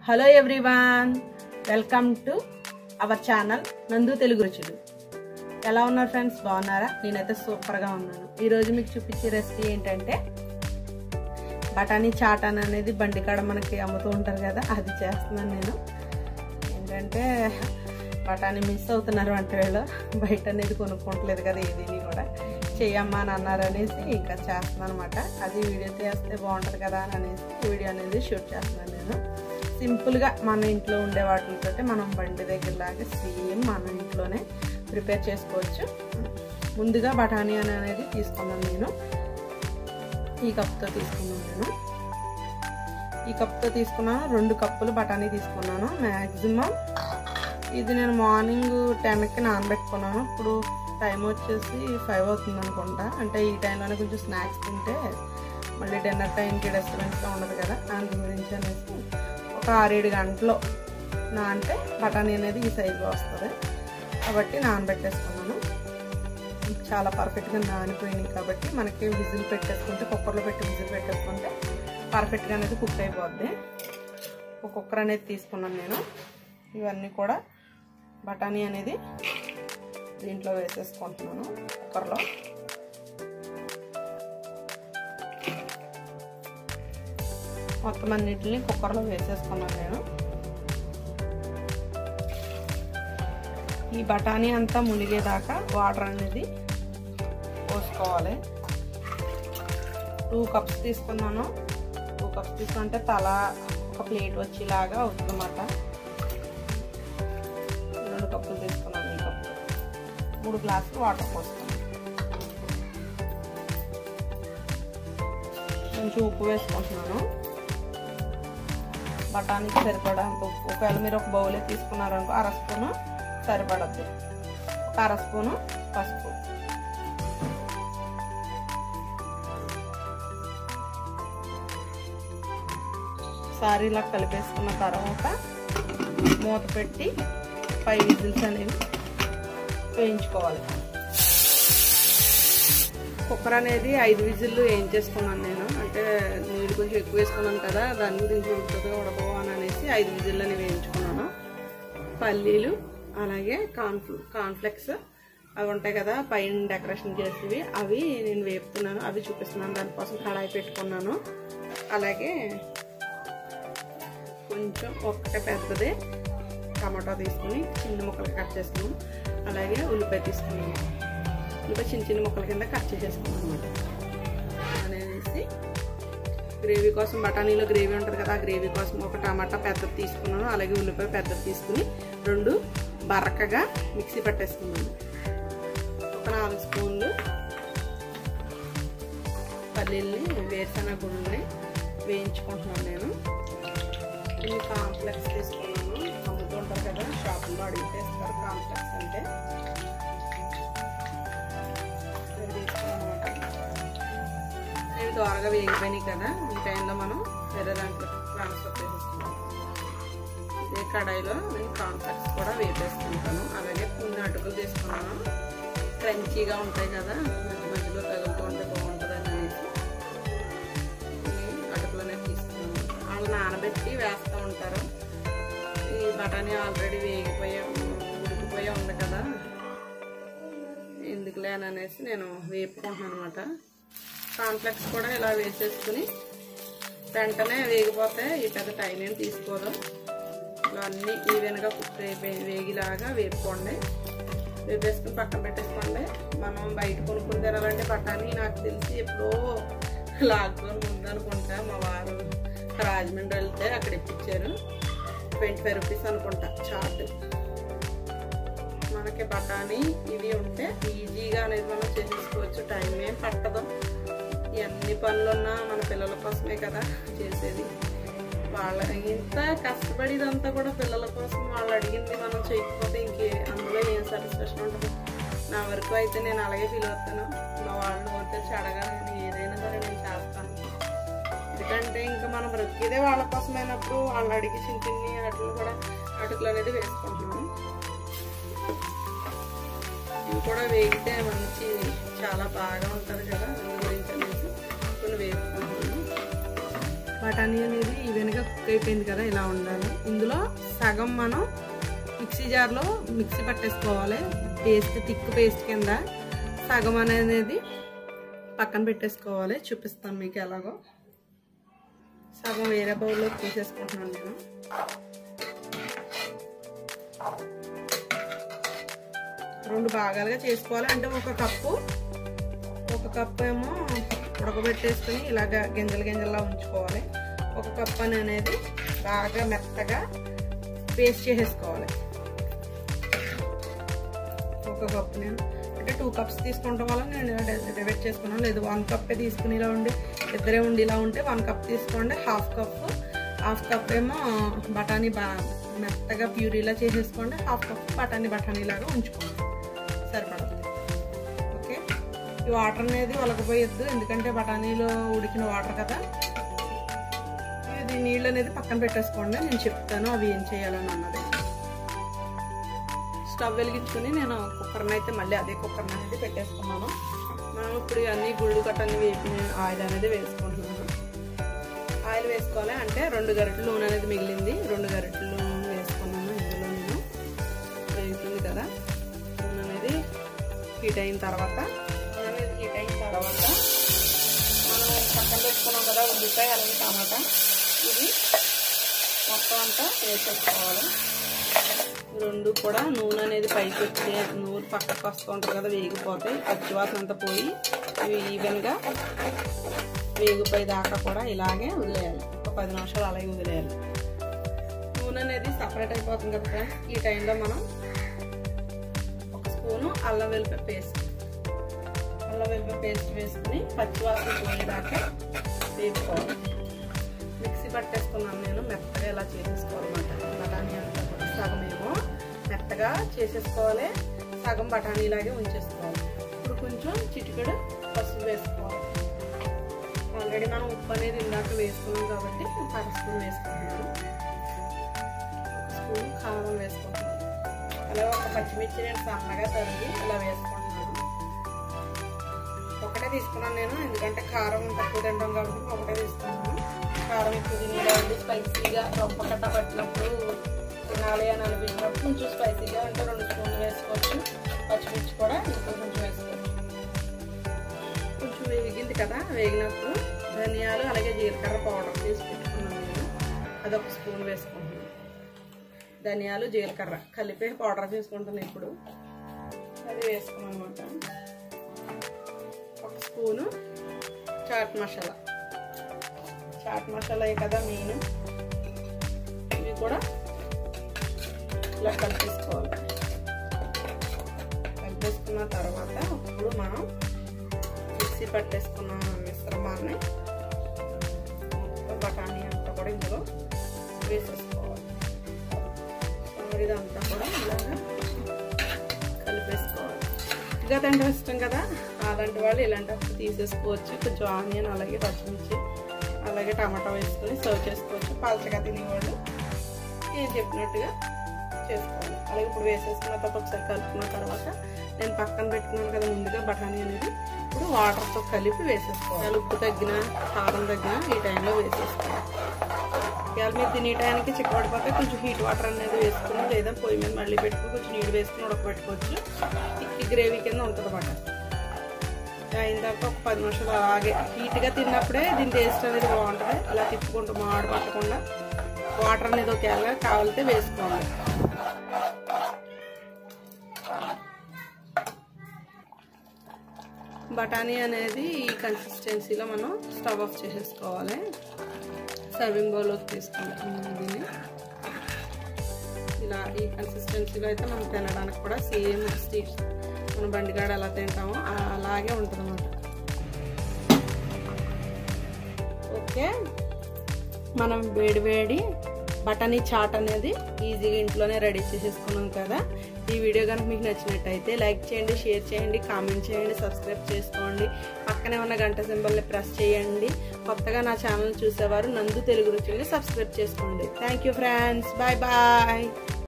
hello everyone welcome to our channel Nandu Telugu రుచులు ఎలా ఉన్నారు ఫ్రెండ్స్ బాగున్నారా నేనైతే సూపర్గా ఉన్నాను ఈరోజు మీకు చూపించే రెసిపీ ఏంటంటే బఠానీ చాటాన్ అనేది బండికాడ మనకి అమ్ముతూ ఉంటారు కదా అది చేస్తున్నాను నేను ఏంటంటే బఠానీ మిస్ అవుతున్నారు వంట వేళ బయట అనేది కొనుక్కోవట్లేదు కదా ఏదీని కూడా చెయ్యమ్మా అని అన్నారు అనేసి ఇంకా చేస్తున్నాను అనమాట అది వీడియో చేస్తే బాగుంటుంది కదా అని అనేసి వీడియో అనేది షూట్ చేస్తున్నాను నేను సింపుల్గా మన ఇంట్లో ఉండే వాటితో మనం బండి దగ్గర లాగా సేమ్ మన ఇంట్లోనే ప్రిపేర్ చేసుకోవచ్చు ముందుగా బఠానీ అనేది తీసుకున్నాను నేను ఈ కప్తో తీసుకున్నాను నేను ఈ కప్తో తీసుకున్నాను రెండు కప్పులు బఠానీ తీసుకున్నాను మ్యాక్సిమం ఇది నేను మార్నింగ్ టెన్కి నానబెట్టుకున్నాను ఇప్పుడు టైం వచ్చేసి ఫైవ్ అవుతుంది అనుకుంటా అంటే ఈ టైంలోనే కొంచెం స్నాక్స్ తింటే మళ్ళీ డిన్నర్ టైంకి రెస్టారెంట్స్లో ఉండదు కదా దాని గురించి అనేసి ఒక ఆరేడు గంటలు నానితే బఠానీ అనేది ఈ సైజులో వస్తుంది కాబట్టి నానబెట్టేసుకున్నాను చాలా పర్ఫెక్ట్గా నానిపోయినాయి కాబట్టి మనకి విజిల్ పెట్టేసుకుంటే కుక్కర్లో పెట్టి విజిల్ పెట్టేసుకుంటే పర్ఫెక్ట్గా అనేది కుక్ అయిపోద్ది ఒక కుక్కర్ అనేది తీసుకున్నాను నేను ఇవన్నీ కూడా బఠానీ అనేది దీంట్లో వేసేసుకుంటున్నాను కుక్కర్లో మొత్తం అన్నిటిని కుక్కర్లో వేసేసుకున్నాను నేను ఈ బఠానీ అంతా మునిగేదాకా వాటర్ అనేది పోసుకోవాలి టూ కప్స్ తీసుకున్నాను టూ కప్స్ తీసుకుంటే తల ఒక ప్లేట్ వచ్చేలాగా అవుతుందన్నమాట రెండు కప్పులు తీసుకున్నాను ఈ కప్పు మూడు గ్లాసులు వాటర్ పోస్తాను కొంచెం ఉప్పు వేసుకుంటున్నాను బఠానీకి సరిపడంత ఉప్పు ఒకవేళ మీరు ఒక బౌలే తీసుకున్నారనుకో అర స్పూను సరిపడద్దు ఒక అర స్పూను పసుపు సారీ ఇలా కలిపేసుకున్న తర్వాత మూత పెట్టి ఫైవ్ విజిల్స్ అనేవి వేయించుకోవాలి కుక్కర్ అనేది ఐదు విజిల్లు వేయించేసుకున్నాను నేను అంటే నీళ్ళు కొంచెం ఎక్కువ వేసుకున్నాను కదా దాని గురించి ఉడుకుతుంది ఉడకవు అని అనేసి ఐదు విజిల్లు అనేవి వేయించుకున్నాను పల్లీలు అలాగే కార్న్ఫ్లూ కార్న్ఫ్లెక్స్ అవి ఉంటాయి కదా పైన డెకరేషన్ చేసేవి అవి నేను వేపుతున్నాను అవి చూపిస్తున్నాను దానికోసం కడాయి పెట్టుకున్నాను అలాగే కొంచెం ఒక్కటే పెద్దది టమాటా తీసుకుని చిన్న ముక్కలు కట్ చేసుకున్నాం అలాగే ఉల్లిపాయ తీసుకున్నాము ఉల్లిపాయ చిన్న చిన్న ముక్కల కింద కట్ చేసేసుకున్నాం అనమాట అనేసి గ్రేవీ కోసం బఠానీలో గ్రేవీ ఉంటుంది కదా ఆ గ్రేవీ కోసం ఒక టమాటా పెద్దది తీసుకున్నాను అలాగే ఉల్లిపాయ పెద్దది తీసుకుని రెండు బరకగా మిక్సీ పట్టేసుకున్నాను ఒక నాలుగు స్పూన్లు పల్లీల్ని వేరుశనగ గుండ్ని వేయించుకుంటున్నాను నేను ఈ కాంప్లెక్స్ తీసుకున్నాను అమ్ముతూ ఉంటారు కదా షాపుల్లో అడిగితే ఇస్తారు కాంప్లెక్స్ అంటే ఇవి త్వరగా వేగిపోయినాయి కదా ఈ టైంలో మనం వేరే దాంట్లో ట్రాన్స్ఫర్ చేసేసుకున్నాం ఇదే కడాయిలో నేను కాంప్లెక్స్ కూడా వేపేసుకుంటాను అలాగే కొన్ని అటుకులు తీసుకున్నాను క్రంచీగా ఉంటాయి కదా మధ్య మధ్యలో తగులుతూ ఉంటే బాగుంటుంది అనేసి అటుకులనే తీసుకున్నాను వాళ్ళు నానబెట్టి వేస్తూ ఉంటారు ఈ బఠానీ ఆల్రెడీ వేగిపోయే ఉడికిపోయే ఉంది కదా ఎందుకులే అని అనేసి నేను వేపుకుంటున్నాను అనమాట కాన్ఫ్లెక్స్ కూడా ఇలా వేసేసుకుని వెంటనే వేగిపోతే ఈ పెద్ద టైం ఏం తీసుకోదు ఇలా అన్నీ ఈవెన్గా కుక్ అయిపోయి వేగిలాగా వేపుకోండి వేపేసుకుని పక్కన పెట్టేసుకోండి మనం బయట కొనుక్కుని తినాలంటే బఠానీ నాకు తెలిసి ఎప్పుడో లాక్డౌన్ ముందు అనుకుంటా మా వారు రాజమండ్రి వెళ్తే అక్కడ ఇప్పించారు ట్వంటీ ఫైవ్ రూపీస్ అనుకుంటా చార్ట్ మనకి బఠానీ ఇవి ఉంటే ఈజీగా అనేది మనం చేసేసుకోవచ్చు టైం ఏం పట్టదు ఎన్ని పనులున్నా మన పిల్లల కోసమే కదా చేసేది వాళ్ళ ఇంత కష్టపడి ఇదంతా కూడా పిల్లల కోసం వాళ్ళు అడిగింది మనం చేయకపోతే ఇంకే అందులో ఏం సాటిస్ఫాక్షన్ ఉంటుంది నా వరకు అయితే నేను అలాగే ఫీల్ అవుతాను మా వాళ్ళు వచ్చి అడగాలి నేను ఏదైనా సరే నేను చేస్తాను ఎందుకంటే ఇంకా మనం బ్రతికేదే వాళ్ళ కోసమైనప్పుడు వాళ్ళు అడిగి చిన్న చిన్ని అట్లు కూడా అటుకులు అనేది వేసుకుంటున్నాను ఇవి కూడా వేగితే మంచి చాలా బాగా ఉంటుంది కదా అందు గురించి అనేసి కొన్ని వేసుకుంటున్నాను బఠానీ అనేది ఈవెన్గా కుక్ అయిపోయింది కదా ఇలా ఉండాలి ఇందులో సగం మనం మిక్సీ జార్లో మిక్సీ పట్టేసుకోవాలి పేస్ట్ థిక్ పేస్ట్ కింద సగం అనేది పక్కన పెట్టేసుకోవాలి చూపిస్తాను మీకు ఎలాగో సగం వేరే బౌల్లో తీసేసుకుంటున్నాను నేను రెండు భాగాలుగా చేసుకోవాలి అంటే ఒక కప్పు ఒక కప్పు ఏమో ఉడకబెట్టేసుకుని ఇలాగ గింజలు గింజల్లా ఉంచుకోవాలి ఒక కప్పు అని అనేది బాగా మెత్తగా పేస్ట్ చేసేసుకోవాలి ఒక కప్పు నేను అంటే టూ కప్స్ తీసుకుంటాం వల్ల నేను ఇలా డివైడ్ చేసుకున్నాను లేదు వన్ కప్పే తీసుకుని ఇలా ఉండి ఇద్దరే ఉండి ఇలా ఉంటే వన్ కప్ తీసుకోండి హాఫ్ కప్ హాఫ్ కప్ ఏమో బఠానీ బా మెత్తగా ప్యూరీలా చేసేసుకోండి హాఫ్ కప్ బఠానీ బఠానీ లాగా ఉంచుకోండి సరిపడుతుంది ఓకే ఈ వాటర్ అనేది ఒలకపోయొద్దు ఎందుకంటే బఠానీలో ఉడికిన వాటర్ కదా ఇది నీళ్ళు అనేది పక్కన పెట్టేసుకోండి నేను చెప్తాను అవి ఏం చేయాలని అన్నది స్టవ్ వెలిగించుకుని నేను కుక్కర్ని అయితే మళ్ళీ అదే కుక్కర్ని అనేది పెట్టేసుకున్నాను మనం ఇప్పుడు అన్ని గుళ్ళు కట్టని వేపిన ఆయిల్ అనేది వేసుకుంటున్నాను ఆయిల్ వేసుకోవాలి అంటే రెండు గరిటెలు నూనె అనేది మిగిలింది రెండు గరిటెలు నూనె వేసుకున్నాను ఇందులో నేను వేగుతుంది కదా నూనె అనేది హీట్ అయిన తర్వాత నూనె అనేది హీట్ అయిన తర్వాత మనం పక్కన పెట్టుకున్నాం కదా ఉల్లిపాయ అలాగే టమాటా ఇది మొత్తం అంతా వేసేసుకోవాలి రెండు కూడా నూనె అనేది పైకి వచ్చి నూనె పక్కకు వస్తూ ఉంటుంది కదా వేగిపోతాయి పచ్చివాసన అంతా పోయి ఇవి ఈవెన్గా వేగిపోయి దాకా కూడా ఇలాగే వదిలేయాలి ఒక పది నిమిషాలు అలాగే వదిలేయాలి నూనె అనేది సపరేట్ అయిపోతుంది కదా ఫ్రెండ్స్ ఈ టైంలో మనం ఒక స్పూను అల్లం వెల్లిపాయ పేస్ట్ అల్లం వెల్లిపాయ పేస్ట్ వేసుకుని పచ్చివాసన పోయేదాకా వేసుకోవాలి మిక్సీ పట్టేసుకున్నాను నేను మెత్తగా ఇలా చేసేసుకోవాలన్నమాట బఠానీ అంతా కూడా సగం ఏమో మెత్తగా చేసేసుకోవాలి సగం బఠానీలాగే ఉంచేసుకోవాలి ఇప్పుడు కొంచెం చిటికెడు పసుపు వేసుకోవాలి ఆల్రెడీ మనం ఉప్పు అనేది ఇందాక వేసుకున్నాం కాబట్టి అర స్పూన్ వేసుకుంటున్నాను ఒక స్పూన్ కారం వేసుకుంటున్నాను అలా ఒక పచ్చిమిర్చి నేను సన్నగా తరిగి ఇలా వేసుకుంటున్నాను ఒకటే తీసుకున్నాను నేను ఎందుకంటే కారం తక్కువ తింటాం కాబట్టి ఒకటే తీసుకున్నాను కారం ఎక్కువ తినేది స్పైసీగా రొప్ప కట్ట పట్టినప్పుడు తినాలి అని అనిపించినప్పుడు కొంచెం స్పైసీగా అంటే రెండు స్పూన్లు వేసుకోవచ్చు పచ్చిమిర్చి కూడా ఇంకా కొంచెం వేసుకోవచ్చు కొంచెం వేగింది కదా వేగినప్పుడు ధనియాలు అలాగే జీలకర్ర పౌడర్ తీసి పెట్టుకున్నాను నేను అదొక స్పూన్ వేసుకుంటున్నాను ధనియాలు జీలకర్ర కలిపి పౌడర్ చేసుకుంటున్నాను ఇప్పుడు అది వేసుకున్నాను అనమాట ఒక స్పూను చాట్ మసాలా చాట్ మసాలా కదా మెయిన్ ఇవి కూడా ఇలా కలిపేసుకోవాలి కలిపేసుకున్న తర్వాత ఇప్పుడు మనం మిక్సీ పట్టేసుకున్న మిశ్రమాన్ని బఠానీ అంతా కూడా ఇందులో వేసేసుకోవాలి ఇదంతా కూడా ఇలాగా కలిపేసుకోవాలి ఇంకా తింటే ఇష్టం కదా అలాంటి వాళ్ళు ఇలాంటప్పుడు తీసేసుకోవచ్చు కొంచెం ఆనియన్ అలాగే పచ్చిమిర్చి అలాగే టమాటా వేసుకొని సర్వ్ చేసుకోవచ్చు పలచగా తినేవాళ్ళు నేను చెప్పినట్టుగా చేసుకోవాలి అలాగే ఇప్పుడు వేసేసుకున్న తర్వాత ఒకసారి కలుపుకున్న తర్వాత నేను పక్కన పెట్టుకున్నాను కదా ముందుగా బఠానీ అనేది ఇప్పుడు వాటర్తో కలిపి వేసేసుకోవాలి ఉప్పు తగ్గిన కారం తగ్గిన ఈ టైంలో వేసేసుకోవాలి ఇవాళ మీరు తినే టైంకి చిక్కబడిపోతే కొంచెం హీట్ వాటర్ అనేది వేసుకుని లేదా పొయ్యి మీద మళ్ళీ పెట్టుకుని కొంచెం నీళ్ళు వేసుకుని ఉడకబెట్టుకోవచ్చు ఈ గ్రేవీ కింద ఉంటుంది అన్నమాట అయిన తర్వాత ఒక పది నిమిషాలు అలాగే హీట్గా తిన్నప్పుడే దీని టేస్ట్ అనేది బాగుంటుంది అలా తిప్పుకుంటూ మాడు పట్టకుండా వాటర్ అనేది ఒకేలా కావాలితే వేసుకోవాలి బఠానీ అనేది ఈ కన్సిస్టెన్సీలో మనం స్టవ్ ఆఫ్ చేసేసుకోవాలి సర్వింగ్ బౌల్లోకి తీసుకుంటాం దీన్ని ఇలా ఈ కన్సిస్టెన్సీలో అయితే మనం తినడానికి కూడా సేమ్ స్టీట్ మన బండిగాడ ఎలా తింటామో అలాగే ఉంటుంది అన్నమాట ఓకే మనం వేడి వేడి బఠానీ చాట్ అనేది ఈజీగా ఇంట్లోనే రెడీ చేసేసుకున్నాం కదా ఈ వీడియో కనుక మీకు నచ్చినట్టయితే లైక్ చేయండి షేర్ చేయండి కామెంట్ చేయండి సబ్స్క్రైబ్ చేసుకోండి పక్కనే ఉన్న గంట సింబల్ని ప్రెస్ చేయండి కొత్తగా నా ఛానల్ చూసేవారు నందు తెలుగు రుచుల్ని సబ్స్క్రైబ్ చేసుకోండి thank you friends bye bye